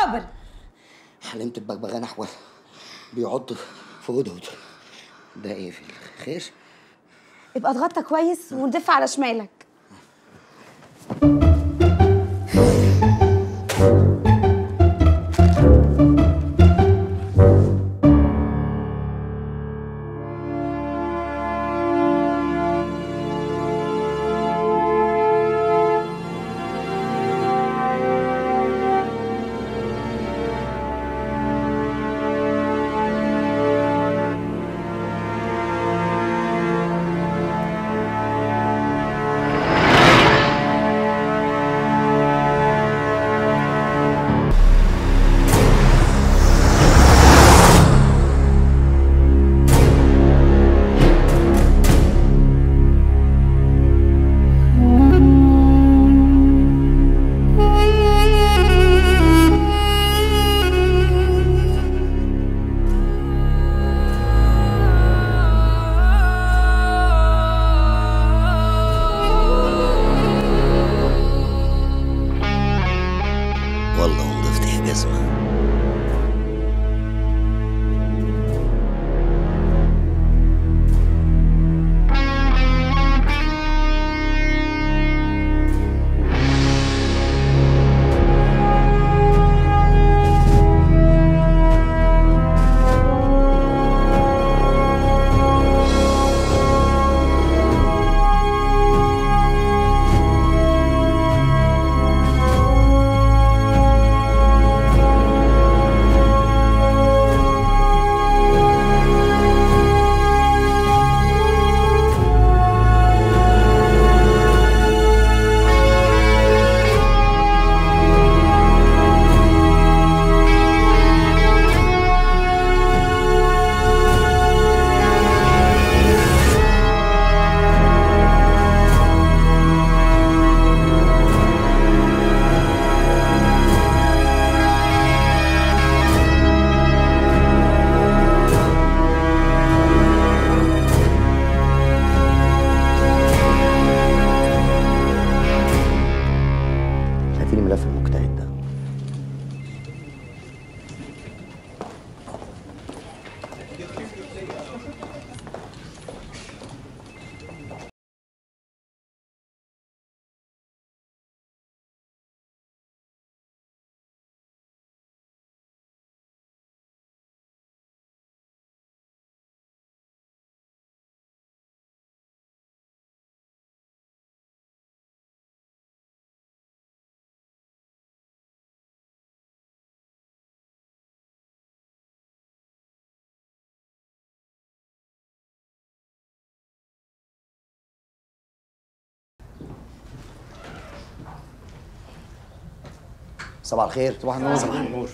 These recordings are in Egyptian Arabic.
صابر حلمت ببغبغان احول بيعض في هدهد ده ايه في الخير ابقى اتغطى كويس وندف على شمالك والله ونضفت يا جزمه هاتيلي ملف المجتهد ده صباح الخير صباح النور صباح النور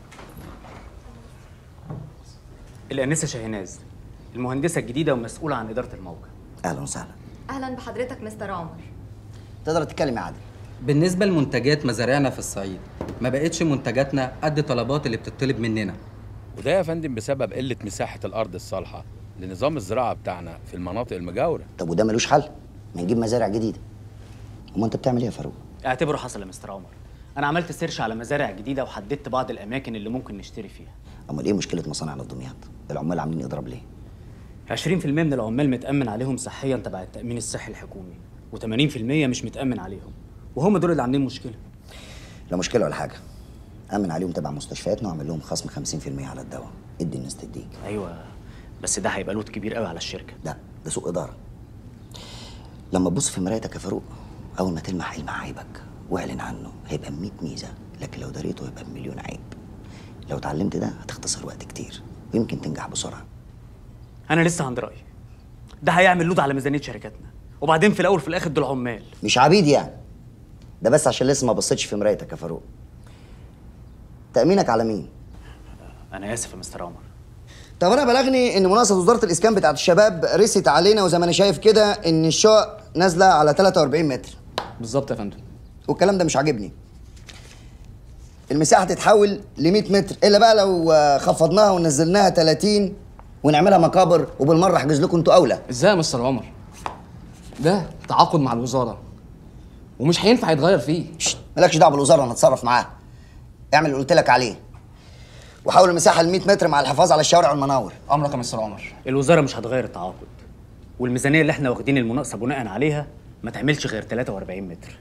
الأنسة شاهناز المهندسة الجديدة ومسؤولة عن إدارة الموقع اهلا وسهلا اهلا بحضرتك مستر عمر تقدر تتكلم يا عادل بالنسبة لمنتجات مزارعنا في الصعيد ما بقتش منتجاتنا قد طلبات اللي بتطلب مننا وده يا فندم بسبب قلة مساحة الأرض الصالحة لنظام الزراعة بتاعنا في المناطق المجاورة طب وده ملوش حل ما نجيب مزارع جديده امال انت بتعمل ايه يا فاروق اعتبره حصل يا مستر عمر أنا عملت سيرش على مزارع جديدة وحددت بعض الأماكن اللي ممكن نشتري فيها امال ايه مشكله مصانعنا في دمياط العمال عاملين اضراب ليه 20% من العمال متأمن عليهم صحيا تبع التأمين الصحي الحكومي و80% مش متأمن عليهم وهم دول اللي عاملين مشكلة لا مشكله ولا حاجه امن عليهم تبع مستشفياتنا واعمل لهم خصم 50% على الدواء ادي الناس تديك أيوة بس ده هيبقى لود كبير قوي على الشركة لا ده سوء اداره لما تبص في مرايتك يا فاروق اول ما تلمح حلم عيبك واعلن عنه هيبقى 100 ميزه لكن لو دريته هيبقى بمليون عيب لو اتعلمت ده هتختصر وقت كتير ويمكن تنجح بسرعه أنا لسه عند رأيي ده هيعمل لود على ميزانية شركاتنا وبعدين في الأول وفي الآخر دول عمال مش عبيد يعني ده بس عشان لسه ما بصيتش في مرايتك يا فاروق تأمينك على مين؟ أنا آسف يا مستر عمر طب انا بلغني ان مناقصه وزاره الاسكان بتاعت الشباب رست علينا وزي ما انا شايف كده ان الشقق نازله على 43 متر بالظبط يا فندم والكلام ده مش عاجبني المساحه تتحول ل 100 متر الا بقى لو آه، خفضناها ونزلناها 30 ونعملها مقابر وبالمره احجز لكم انتوا اولى ازاي يا مستر عمر ده تعاقد مع الوزاره ومش هينفع يتغير فيه شت، مالكش دعوه بالوزاره انا اتصرف معاها اعمل اللي قلت لك عليه وحاول المساحه ال 100 متر مع الحفاظ على الشوارع والمناور امرك يا مستر عمر الوزاره مش هتغير التعاقد والميزانيه اللي احنا واخدين المناقصه بناء عليها ما تعملش غير 43 متر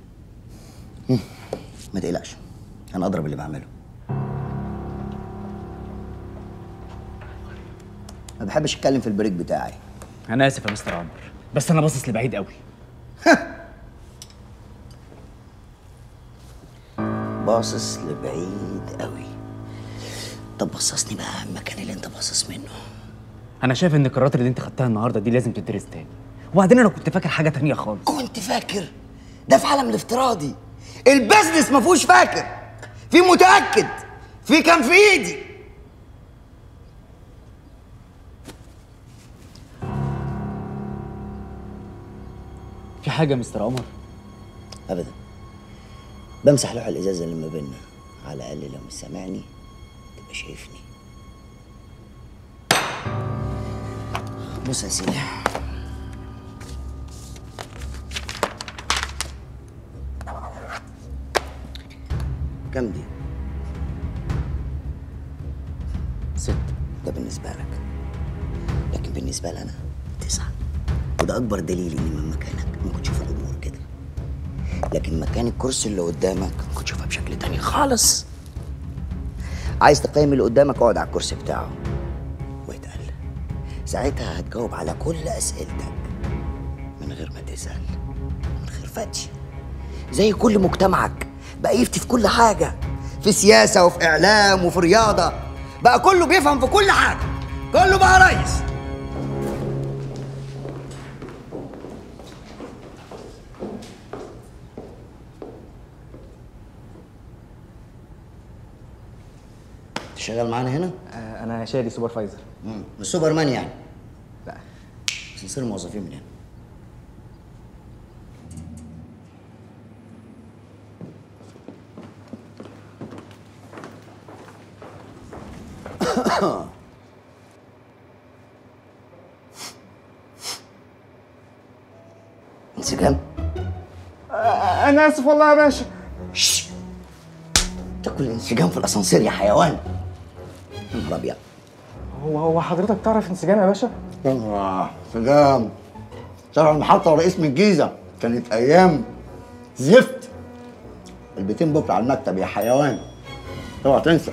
ما تقلقش انا اضرب اللي بعمله ما بحبش اتكلم في البريك بتاعي انا اسف يا مستر عمر بس انا باصص لبعيد قوي باصص لبعيد قوي طب بصصني بقى على المكان اللي انت باصص منه انا شايف ان القرارات اللي انت خدتها النهارده دي لازم تدرس تاني وبعدين انا كنت فاكر حاجه تانية خالص كنت فاكر ده في عالم الافتراضي البزنس ما فيهوش فاكر في متاكد في كان في ايدي في حاجه يا مستر عمر ابدا بمسح لوح الازازه اللي ما بيننا على الاقل لو مش سامعني تبقى شايفني بص يا سيدي كم دي؟ ست ده بالنسبة لك لكن بالنسبة لي أنا تسعة وده أكبر دليل إني من مكانك ممكن تشوف الأمور كده لكن مكان الكرسي اللي قدامك ممكن تشوفها بشكل تاني خالص عايز تقيم اللي قدامك اقعد على الكرسي بتاعه واتقل ساعتها هتجاوب على كل أسئلتك من غير ما تسأل من غير فتش زي كل مجتمعك بقى يفتي في كل حاجة في سياسة وفي إعلام وفي رياضة بقى كله بيفهم في كل حاجة كله بقى ريس شغال معانا هنا؟ انا شادي سوبرفايزر مم. مش سوبرمان يعني لا بس نصير موظفين من هنا انسجام انا اسف والله يا باشا شش. تاكل انسجام في الاسانسير يا حيوان يا نهار ابيض هو هو حضرتك تعرف انسجام يا باشا آه، سلام شارع المحطة ورئيس من الجيزة كانت أيام زفت البيتين بكرة على المكتب يا حيوان اوعى تنسى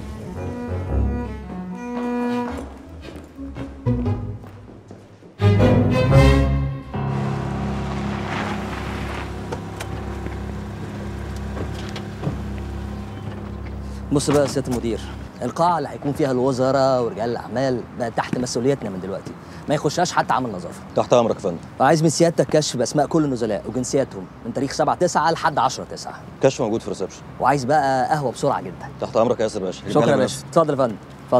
بص بقى يا سياده المدير القاعه اللي هيكون فيها الوزراء ورجال الاعمال بقى تحت مسؤوليتنا من دلوقتي ما يخشهاش حتى عامل نظافه تحت امرك يا فندم وعايز من سيادتك كشف باسماء كل النزلاء وجنسياتهم من تاريخ 7 9 لحد 10 9 كشف موجود في الريسبشن وعايز بقى قهوه بسرعه جدا تحت امرك يا ياسر باشا شكرا يا رجالة باشا اتفضل يا فندم اتفضل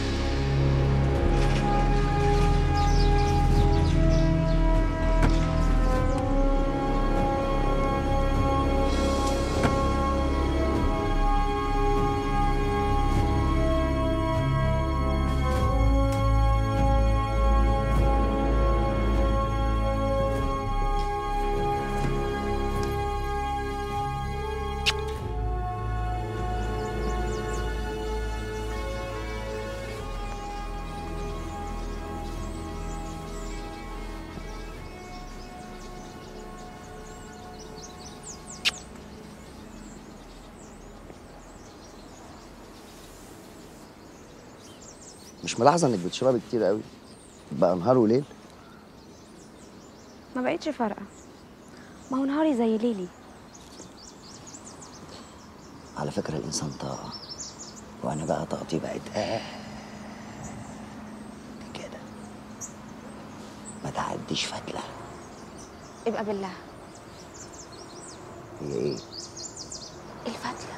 مش ملاحظة إنك بتشربي كتير قوي بقى نهار وليل ما بقتش فارقه ما هو نهاري زي ليلي على فكرة الإنسان طاقة وأنا بقى طاقتي بقت آه كده ما تعديش فتلة ابقى بالله هي إيه؟ الفتله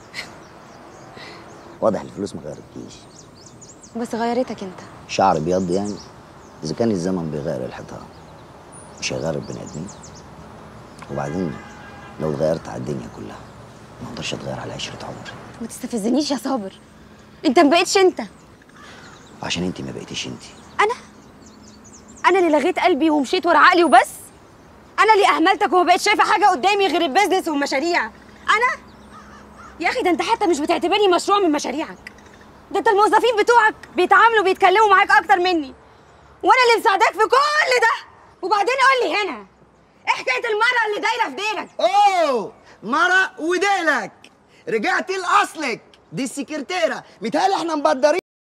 واضح الفلوس ما غيرتكيش بس غيرتك انت شعر بيض يعني إذا كان الزمن بيغير الحيطان مش هيغير البني آدمين وبعدين لو اتغيرت على الدنيا كلها ما اقدرش اتغير على عشرة عمري ما تستفزنيش يا صابر انت ما بقتش انت عشان انت ما بقيتيش انت انا انا اللي لغيت قلبي ومشيت ورا عقلي وبس انا اللي اهملتك وما بقتش شايفه حاجه قدامي غير البيزنس والمشاريع انا يا اخي ده انت حتى مش بتعتبرني مشروع من مشاريعك ده انت الموظفين بتوعك بيتعاملوا بيتكلموا معاك اكتر مني وانا اللي مساعداك في كل ده وبعدين قول لي هنا ايه حكايه المرأة اللي دايره في ديلك اوه مرة وديلك رجعتي لاصلك دي السكرتيره متهيألي احنا مبدرين